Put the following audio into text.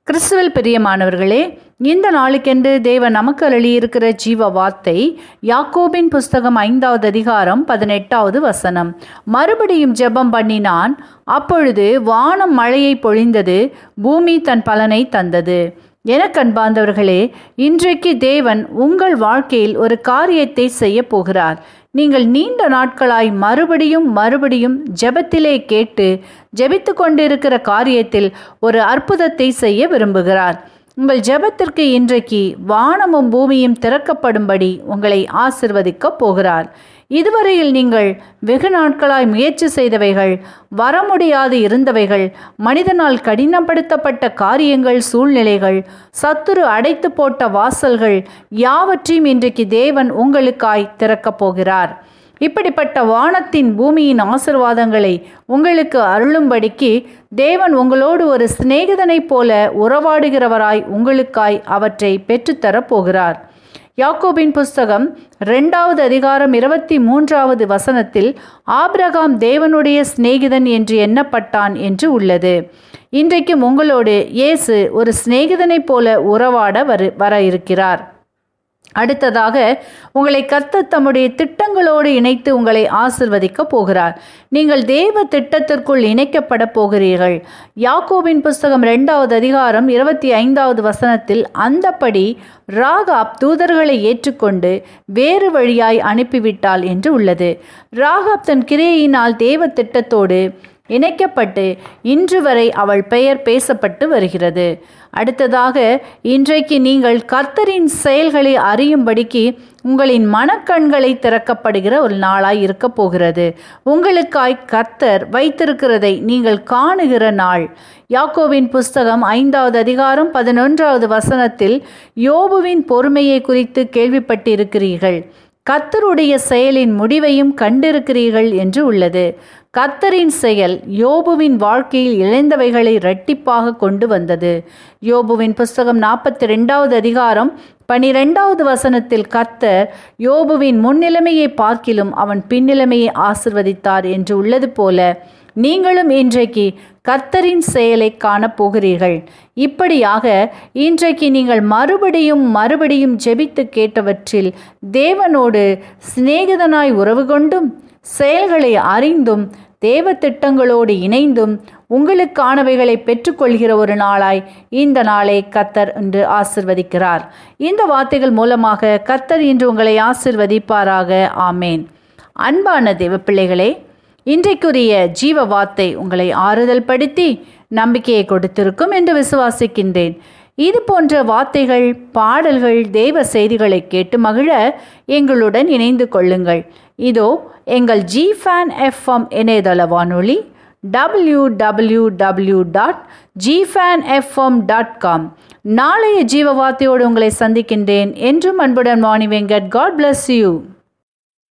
கிறிஸ்துவில் பிரியமானவர்களே இந்த நாளுக்கென்று தேவன் நமக்கு அருளியிருக்கிற ஜீவ வார்த்தை யாக்கோபின் புஸ்தகம் ஐந்தாவது அதிகாரம் பதினெட்டாவது வசனம் மறுபடியும் ஜெபம் பண்ணினான் அப்பொழுது வானம் மழையை பொழிந்தது பூமி தன் பலனை தந்தது எனக்கன்பார்ந்தவர்களே இன்றைக்கு தேவன் உங்கள் வாழ்க்கையில் ஒரு காரியத்தை செய்ய போகிறார் நீங்கள் நீண்ட நாட்களாய் மறுபடியும் மறுபடியும் ஜெபத்திலே கேட்டு ஜெபித்து கொண்டிருக்கிற காரியத்தில் ஒரு அற்புதத்தை செய்ய விரும்புகிறார் உங்கள் ஜெபத்திற்கு இன்றைக்கு வானமும் பூமியும் திறக்கப்படும்படி உங்களை ஆசிர்வதிக்கப் போகிறார் இதுவரையில் நீங்கள் வெகு நாட்களாய் முயற்சி செய்தவைகள் வர முடியாது இருந்தவைகள் மனிதனால் கடினப்படுத்தப்பட்ட காரியங்கள் சூழ்நிலைகள் சத்துரு அடைத்து போட்ட வாசல்கள் யாவற்றையும் இன்றைக்கு தேவன் உங்களுக்காய் திறக்கப் போகிறார் இப்படிப்பட்ட வானத்தின் பூமியின் ஆசிர்வாதங்களை உங்களுக்கு அருளும்படிக்கு தேவன் உங்களோடு ஒரு சிநேகிதனைப் போல உறவாடுகிறவராய் உங்களுக்காய் அவற்றை பெற்றுத்தரப் போகிறார் யாக்கோபின் புஸ்தகம் ரெண்டாவது அதிகாரம் இருபத்தி மூன்றாவது வசனத்தில் ஆபிரகாம் தேவனுடைய சிநேகிதன் என்று எண்ணப்பட்டான் என்று உள்ளது இன்றைக்கும் உங்களோடு இயேசு ஒரு சிநேகிதனைப் போல உறவாட வரு வர இருக்கிறார் அடுத்ததாக உங்களை கர்த்தர் தம்முடைய திட்டங்களோடு இணைத்து உங்களை ஆசிர்வதிக்க போகிறார் நீங்கள் தேவ திட்டத்திற்குள் இணைக்கப்பட போகிறீர்கள் யாக்கோபின் புஸ்தகம் ரெண்டாவது அதிகாரம் இருபத்தி ஐந்தாவது வசனத்தில் அந்தப்படி ராகாப் தூதர்களை ஏற்றுக்கொண்டு வேறு வழியாய் அனுப்பிவிட்டாள் என்று உள்ளது ராகாப் தன் கிரியையினால் தேவ திட்டத்தோடு இணைக்கப்பட்டு இன்று வரை அவள் பெயர் பேசப்பட்டு வருகிறது அடுத்ததாக இன்றைக்கு நீங்கள் கர்த்தரின் செயல்களை அறியும்படிக்கு உங்களின் மனக்கண்களை திறக்கப்படுகிற ஒரு நாளாய் இருக்க போகிறது உங்களுக்காய் கர்த்தர் வைத்திருக்கிறதை நீங்கள் காணுகிற நாள் யாக்கோவின் புஸ்தகம் ஐந்தாவது அதிகாரம் பதினொன்றாவது வசனத்தில் யோபுவின் பொறுமையை குறித்து கேள்விப்பட்டிருக்கிறீர்கள் கர்த்தருடைய செயலின் முடிவையும் கண்டிருக்கிறீர்கள் என்று உள்ளது கர்த்தரின் செயல் யோபுவின் வாழ்க்கையில் இழந்தவைகளை இரட்டிப்பாக கொண்டு வந்தது யோபுவின் புஸ்தகம் நாற்பத்தி ரெண்டாவது அதிகாரம் பனிரெண்டாவது வசனத்தில் கர்த்தர் யோபுவின் முன்னிலைமையை பார்க்கிலும் அவன் பின்னிலைமையை ஆசிர்வதித்தார் என்று உள்ளது போல நீங்களும் இன்றைக்கு கர்த்தரின் செயலை காணப்போகிறீர்கள் இப்படியாக இன்றைக்கு நீங்கள் மறுபடியும் மறுபடியும் ஜெபித்து கேட்டவற்றில் தேவனோடு சிநேகிதனாய் உறவு கொண்டும் செயல்களை அறிந்தும் தேவ திட்டங்களோடு இணைந்தும் உங்களுக்கானவைகளை பெற்றுக்கொள்கிற ஒரு நாளாய் இந்த நாளை கத்தர் என்று ஆசிர்வதிக்கிறார் இந்த வார்த்தைகள் மூலமாக கத்தர் இன்று உங்களை ஆசிர்வதிப்பாராக ஆமேன் அன்பான தேவ பிள்ளைகளே இன்றைக்குரிய ஜீவ வார்த்தை உங்களை ஆறுதல் படுத்தி நம்பிக்கையை கொடுத்திருக்கும் என்று விசுவாசிக்கின்றேன் இது போன்ற வார்த்தைகள் பாடல்கள் தெய்வ செய்திகளை கேட்டு மகிழ எங்களுடன் இணைந்து கொள்ளுங்கள் இதோ எங்கள் ஜி ஃபேன் எஃப்எம் இணையதள வானொலி W W W dot gfan FM dot com நாளைய ஜீவ வார்த்தையோடு உங்களை சந்திக்கின்றேன் என்றும் அன்புடன் Vani Venkat God bless you